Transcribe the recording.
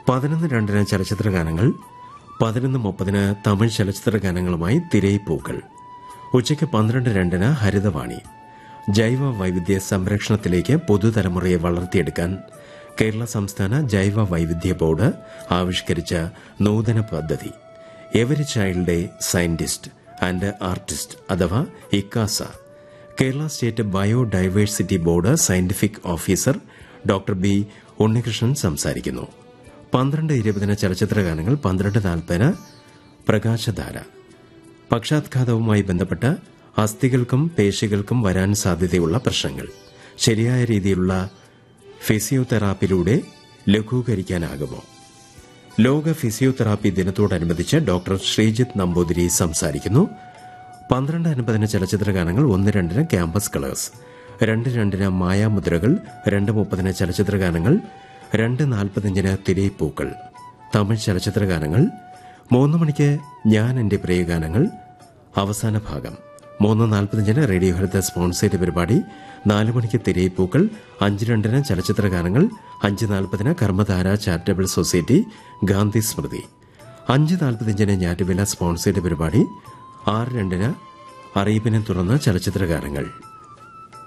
പതിനൊന്ന് രണ്ടിന് ചലച്ചിത്ര ഗാനങ്ങൾ പതിനൊന്ന് മുപ്പതിന് തമിഴ് ചലച്ചിത്ര ഗാനങ്ങളുമായി തിരയിപ്പൂക്കൾ ഉച്ചയ്ക്ക് പന്ത്രണ്ട് രണ്ടിന് ഹരിതവാണി ജൈവ വൈവിധ്യ സംരക്ഷണത്തിലേക്ക് പുതുതലമുറയെ വളർത്തിയെടുക്കാൻ കേരള സംസ്ഥാന ജൈവ വൈവിധ്യ ബോർഡ് ആവിഷ്കരിച്ച നൂതന പദ്ധതി every child day scientist and artist അഥവാ ഇക്കാസ Kerala state biodiversity board scientific officer doctor B Unnikrishnan സംസാരിക്കുന്നു പന്ത്രണ്ട് ഇരുപതിന് ചലച്ചിത്ര ഗാനങ്ങൾ പന്ത്രണ്ട് നാൽപ്പതിന് പ്രകാശധാര പക്ഷാഘാതവുമായി ബന്ധപ്പെട്ട് അസ്ഥികൾക്കും പേശികൾക്കും വരാൻ സാധ്യതയുള്ള പ്രശ്നങ്ങൾ ശരിയായ രീതിയിലുള്ള ഫിസിയോതെറാപ്പിയിലൂടെ ലഘൂകരിക്കാനാകുമോ ലോക ഫിസിയോതെറാപ്പി ദിനത്തോടനുബന്ധിച്ച് ഡോക്ടർ ശ്രീജിത്ത് നമ്പൂതിരി സംസാരിക്കുന്നു പന്ത്രണ്ട് അൻപതിന് ചലച്ചിത്ര ഗാനങ്ങൾ ഒന്ന് രണ്ടിന് ക്യാമ്പസ് കളേഴ്സ് രണ്ട് രണ്ടിന് മായാമുദ്രകൾ രണ്ട് മുപ്പതിന് ചലച്ചിത്ര ഗാനങ്ങൾ രണ്ട് നാൽപ്പത്തിയഞ്ചിന് തിരയിപ്പൂക്കൾ തമിഴ് ചലച്ചിത്ര ഗാനങ്ങൾ മൂന്ന് മണിക്ക് ഞാൻ എന്റെ പ്രിയ ഗാനങ്ങൾ അവസാന ഭാഗം മൂന്ന് നാൽപ്പത്തിയഞ്ചിന് റേഡിയോ ഹെൽത്ത് സ്പോൺസേറ്റ് പരിപാടി നാല് മണിക്ക് തിരയിപ്പൂക്കൾ അഞ്ച് രണ്ടിന് ചലച്ചിത്ര ഗാനങ്ങൾ അഞ്ച് നാൽപ്പതിന് കർമ്മധാര ചാരിറ്റബിൾ സൊസൈറ്റി ഗാന്ധി സ്മൃതി അഞ്ച് നാൽപ്പത്തിയഞ്ചിന് ഞാറ്റുവില സ്പോൺസേറ്റ് പരിപാടി ആറ് രണ്ടിന് അറിയിപ്പിനെ തുടർന്ന് ചലച്ചിത്ര ഗാനങ്ങൾ